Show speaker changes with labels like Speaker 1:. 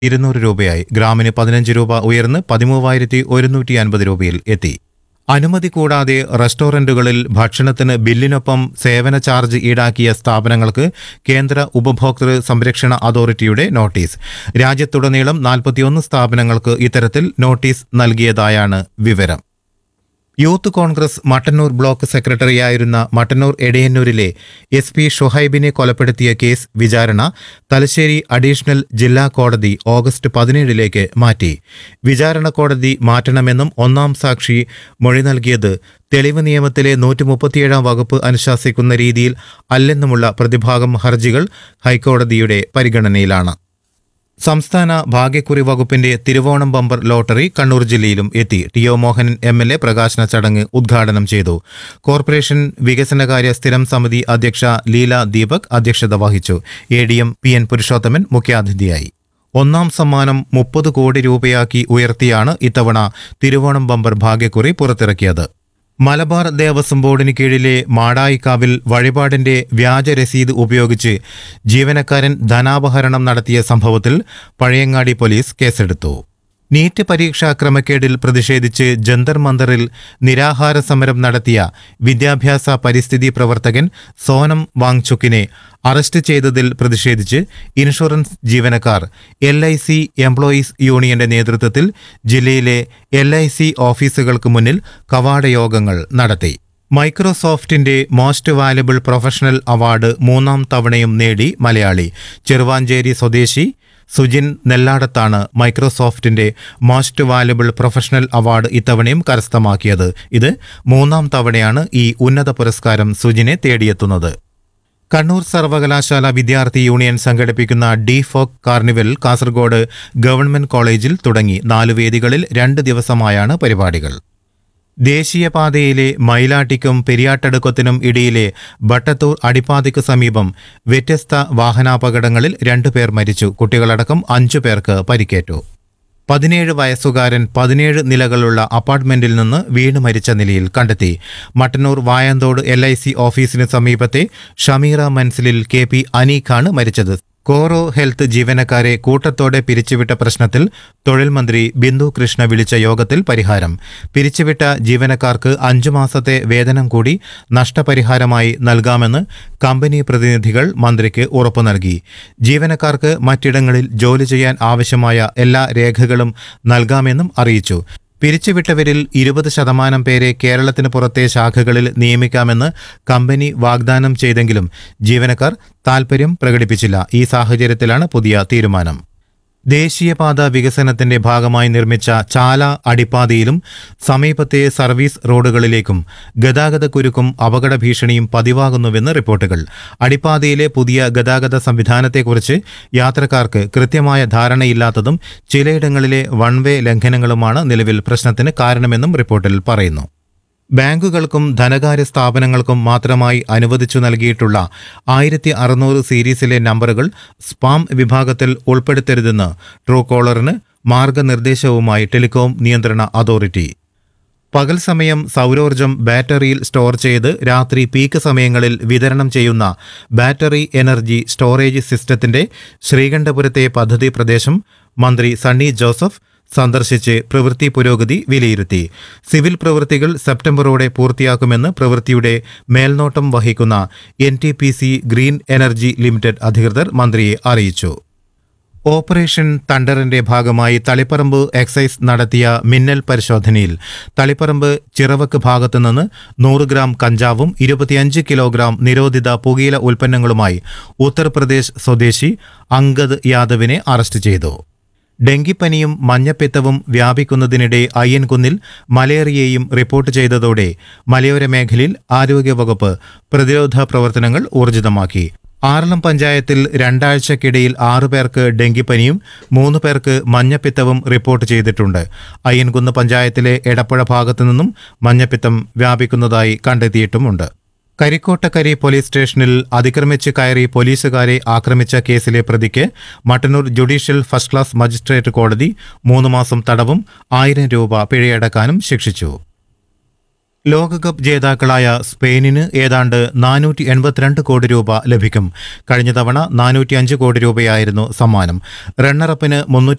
Speaker 1: ഇരുന്നൂറ് രൂപയായി ഗ്രാമിന് പതിനഞ്ച് രൂപ ഉയർന്ന് പതിമൂവായിരത്തി ഒരുന്നൂറ്റി അൻപത് രൂപയിൽ എത്തി അനുമതി കൂടാതെ റെസ്റ്റോറന്റുകളിൽ ഭക്ഷണത്തിന് ബില്ലിനൊപ്പം സേവന ചാർജ് ഈടാക്കിയ സ്ഥാപനങ്ങൾക്ക് കേന്ദ്ര ഉപഭോക്തൃ സംരക്ഷണ അതോറിറ്റിയുടെ നോട്ടീസ് രാജ്യത്തുടനീളം നാൽപ്പത്തിയൊന്ന് സ്ഥാപനങ്ങൾക്ക് ഇത്തരത്തിൽ നോട്ടീസ് നൽകിയതായാണ് വിവരം യൂത്ത് കോൺഗ്രസ് മട്ടന്നൂർ ബ്ലോക്ക് സെക്രട്ടറിയായിരുന്ന മട്ടന്നൂർ എടയന്നൂരിലെ എസ് പി ഷുഹൈബിനെ കൊലപ്പെടുത്തിയ കേസ് വിചാരണ തലശ്ശേരി അഡീഷണൽ ജില്ലാ കോടതി ഓഗസ്റ്റ് പതിനേഴിലേക്ക് മാറ്റി വിചാരണ കോടതി മാറ്റണമെന്നും ഒന്നാം സാക്ഷി മൊഴി നൽകിയത് തെളിവ് നിയമത്തിലെ നൂറ്റി മുപ്പത്തിയേഴാം വകുപ്പ് അനുശാസിക്കുന്ന രീതിയിൽ അല്ലെന്നുമുള്ള പ്രതിഭാഗം ഹർജികൾ ഹൈക്കോടതിയുടെ പരിഗണനയിലാണ് സംസ്ഥാന ഭാഗ്യക്കുറി വകുപ്പിന്റെ തിരുവോണം ബമ്പർ ലോട്ടറി കണ്ണൂർ ജില്ലയിലും എത്തി T O Mohanan M L A പ്രകാശന ചടങ്ങ് ഉദ്ഘാടനം ചെയ്തു കോർപ്പറേഷൻ വികസനകാര്യ സ്ഥിരം സമിതി അധ്യക്ഷ ലീല ദീപക് അധ്യക്ഷത വഹിച്ചു A D M P N Purushothaman മുഖ്യാതിഥിയായി ഒന്നാം സമ്മാനം മുപ്പത് കോടി രൂപയാക്കി ഉയർത്തിയാണ് ഇത്തവണ തിരുവോണം ബമ്പർ ഭാഗ്യക്കുറി പുറത്തിറക്കിയത് മലബാർ ദേവസ്വം ബോർഡിന് കീഴിലെ മാടായിക്കാവിൽ വഴിപാടിന്റെ വ്യാജ രസീത് ഉപയോഗിച്ച് ജീവനക്കാരൻ ധനാപഹരണം നടത്തിയ സംഭവത്തിൽ പഴയങ്ങാടി പോലീസ് കേസെടുത്തു നീറ്റ് പരീക്ഷാ ക്രമക്കേടിൽ പ്രതിഷേധിച്ച് ജന്തർ മന്ദറിൽ നിരാഹാര സമരം നടത്തിയ വിദ്യാഭ്യാസ പരിസ്ഥിതി പ്രവർത്തകൻ സോനം വാങ്ചുക്കിനെ അറസ്റ്റ് ചെയ്തതിൽ പ്രതിഷേധിച്ച് ഇൻഷുറൻസ് ജീവനക്കാർ എൽ ഐ സി എംപ്ലോയീസ് യൂണിയന്റെ നേതൃത്വത്തിൽ ജില്ലയിലെ എൽ ഐ സി ഓഫീസുകൾക്ക് മുന്നിൽ കവാട യോഗങ്ങൾ നടത്തി മൈക്രോസോഫ്റ്റിന്റെ മോസ്റ്റ് വാല്യബിൾ പ്രൊഫഷണൽ അവാർഡ് മൂന്നാം തവണയും നേടി മലയാളി ചെറുവാഞ്ചേരി സ്വദേശി സുജിൻ നെല്ലാടത്താണ് മൈക്രോസോഫ്റ്റിന്റെ മോസ്റ്റ് വാല്യബിൾ പ്രൊഫഷണൽ അവാർഡ് ഇത്തവണയും കരസ്ഥമാക്കിയത് ഇത് മൂന്നാം തവണയാണ് ഈ ഉന്നത പുരസ്കാരം സുജിനെ തേടിയെത്തുന്നത് കണ്ണൂർ സർവകലാശാല വിദ്യാർത്ഥി യൂണിയൻ സംഘടിപ്പിക്കുന്ന D folk carnival Kasaragod government കോളേജിൽ തുടങ്ങി നാല് വേദികളിൽ രണ്ട് ദിവസമായാണ് പരിപാടികൾ ദേശീയപാതയിലെ മയിലാട്ടിക്കും പെരിയാട്ടടുക്കത്തിനും ഇടയിലെ ബട്ടത്തൂർ അടിപ്പാതയ്ക്ക് സമീപം വ്യത്യസ്ത വാഹനാപകടങ്ങളിൽ രണ്ടുപേർ മരിച്ചു കുട്ടികളടക്കം അഞ്ചു പേർക്ക് പരിക്കേറ്റു പതിനേഴ് വയസ്സുകാരൻ പതിനേഴ് നിലകളുള്ള അപ്പാർട്ട്മെന്റിൽ നിന്ന് വീണ് മരിച്ച നിലയിൽ കണ്ടെത്തി Mattannur Vayanthode L I C ഓഫീസിന് സമീപത്തെ ഷമീറ മൻസിലിൽ കെ പി അനീഖാണ് മരിച്ചത് കോറോ ഹെൽത്ത് ജീവനക്കാരെ കൂട്ടത്തോടെ പിരിച്ചുവിട്ട പ്രശ്നത്തിൽ തൊഴിൽ മന്ത്രി ബിന്ദു കൃഷ്ണ വിളിച്ച യോഗത്തിൽ പരിഹാരം പിരിച്ചുവിട്ട ജീവനക്കാർക്ക് അഞ്ചു മാസത്തെ വേതനം കൂടി നഷ്ടപരിഹാരമായി നൽകാമെന്ന് കമ്പനി പ്രതിനിധികൾ മന്ത്രിക്ക് ഉറപ്പു നൽകി ജീവനക്കാർക്ക് മറ്റിടങ്ങളിൽ ജോലി ചെയ്യാൻ ആവശ്യമായ എല്ലാ രേഖകളും നൽകാമെന്നും അറിയിച്ചു പിരിച്ചുവിട്ടവരിൽ ഇരുപത് ശതമാനം പേരെ കേരളത്തിന് പുറത്തെ ശാഖകളിൽ നിയമിക്കാമെന്ന് കമ്പനി വാഗ്ദാനം ചെയ്തെങ്കിലും ജീവനക്കാർ താൽപര്യം പ്രകടിപ്പിച്ചില്ല ഈ സാഹചര്യത്തിലാണ് പുതിയ തീരുമാനം ദേശീയപാത വികസനത്തിന്റെ ഭാഗമായി നിർമ്മിച്ച ചാല അടിപ്പാതയിലും സമീപത്തെ സർവീസ് റോഡുകളിലേക്കും ഗതാഗത കുരുക്കും അപകട ഭീഷണിയും പതിവാകുന്നുവെന്ന് റിപ്പോർട്ടുകൾ അടിപ്പാതയിലെ പുതിയ ഗതാഗത സംവിധാനത്തെക്കുറിച്ച് യാത്രക്കാർക്ക് കൃത്യമായ ധാരണയില്ലാത്തതും ചിലയിടങ്ങളിലെ വൺ വേ ലംഘനങ്ങളുമാണ് നിലവിൽ പ്രശ്നത്തിന് കാരണമെന്നും റിപ്പോർട്ടിൽ പറയുന്നു ബാങ്കുകൾക്കും ധനകാര്യ സ്ഥാപനങ്ങൾക്കും മാത്രമായി അനുവദിച്ചു നൽകിയിട്ടുള്ള ആയിരത്തി അറുന്നൂറ് സീരീസിലെ നമ്പറുകൾ സ്പാം വിഭാഗത്തിൽ ഉൾപ്പെടുത്തരുതെന്ന് ട്രൂ കോളറിന് മാർഗനിർദ്ദേശവുമായി ടെലികോം നിയന്ത്രണ അതോറിറ്റി പകൽ സമയം സൗരോർജം ബാറ്ററിയിൽ സ്റ്റോർ ചെയ്ത് രാത്രി പീക്ക് സമയങ്ങളിൽ വിതരണം ചെയ്യുന്ന ബാറ്ററി എനർജി സ്റ്റോറേജ് സിസ്റ്റത്തിന്റെ ശ്രീകണ്ഠപുരത്തെ പദ്ധതി പ്രദേശം മന്ത്രി സണ്ണി ജോസഫ് സന്ദർശിച്ച് പ്രവൃത്തി പുരോഗതി വിലയിരുത്തി സിവിൽ പ്രവൃത്തികൾ സെപ്റ്റംബറോടെ പൂർത്തിയാക്കുമെന്ന് പ്രവൃത്തിയുടെ മേൽനോട്ടം വഹിക്കുന്ന എൻ ഗ്രീൻ എനർജി ലിമിറ്റഡ് അധികൃതർ മന്ത്രിയെ അറിയിച്ചു ഓപ്പറേഷൻ തണ്ടറിന്റെ ഭാഗമായി തളിപ്പറമ്പ് എക്സൈസ് നടത്തിയ മിന്നൽ പരിശോധനയിൽ തളിപ്പറമ്പ് ചിറവക്ക് ഭാഗത്തുനിന്ന് നൂറ് ഗ്രാം കഞ്ചാവും ഇരുപത്തിയഞ്ച് കിലോഗ്രാം നിരോധിത പുകയില ഉൽപ്പന്നങ്ങളുമായി ഉത്തർപ്രദേശ് സ്വദേശി അങ്കദ് യാദവിനെ അറസ്റ്റ് ചെയ്തു ഡെങ്കിപ്പനിയും മഞ്ഞപ്പിത്തവും വ്യാപിക്കുന്നതിനിടെ അയ്യൻകുന്നിൽ മലേറിയയും റിപ്പോർട്ട് ചെയ്തതോടെ മലയോര മേഖലയിൽ ആരോഗ്യവകുപ്പ് പ്രതിരോധ പ്രവർത്തനങ്ങൾ ഊർജിതമാക്കി ആറളം പഞ്ചായത്തിൽ രണ്ടാഴ്ചക്കിടയിൽ ആറു പേർക്ക് ഡെങ്കിപ്പനിയും മൂന്ന് പേർക്ക് മഞ്ഞപ്പിത്തവും റിപ്പോർട്ട് ചെയ്തിട്ടുണ്ട് അയ്യൻകുന്ന് പഞ്ചായത്തിലെ എടപ്പുഴ ഭാഗത്തു നിന്നും മഞ്ഞപ്പിത്തം വ്യാപിക്കുന്നതായി കണ്ടെത്തിയിട്ടുമുണ്ട് കരിക്കോട്ടക്കരി പോലീസ് സ്റ്റേഷനിൽ അതിക്രമിച്ച് കയറി പോലീസുകാരെ ആക്രമിച്ച കേസിലെ പ്രതിക്ക് Mattannur judicial first class magistrate കോടതി മൂന്ന് മാസം തടവും ആയിരം രൂപ പിഴയടക്കാനും ശിക്ഷിച്ചു ലോകകപ്പ് ജേതാക്കളായ സ്പെയിനിന് ഏതാണ്ട് നാനൂറ്റി എൺപത്തിരണ്ട് കോടി രൂപ ലഭിക്കും കഴിഞ്ഞ തവണ നാനൂറ്റി അഞ്ച് കോടി രൂപയായിരുന്നു സമ്മാനം റണ്ണറപ്പിന് മുന്നൂറ്റി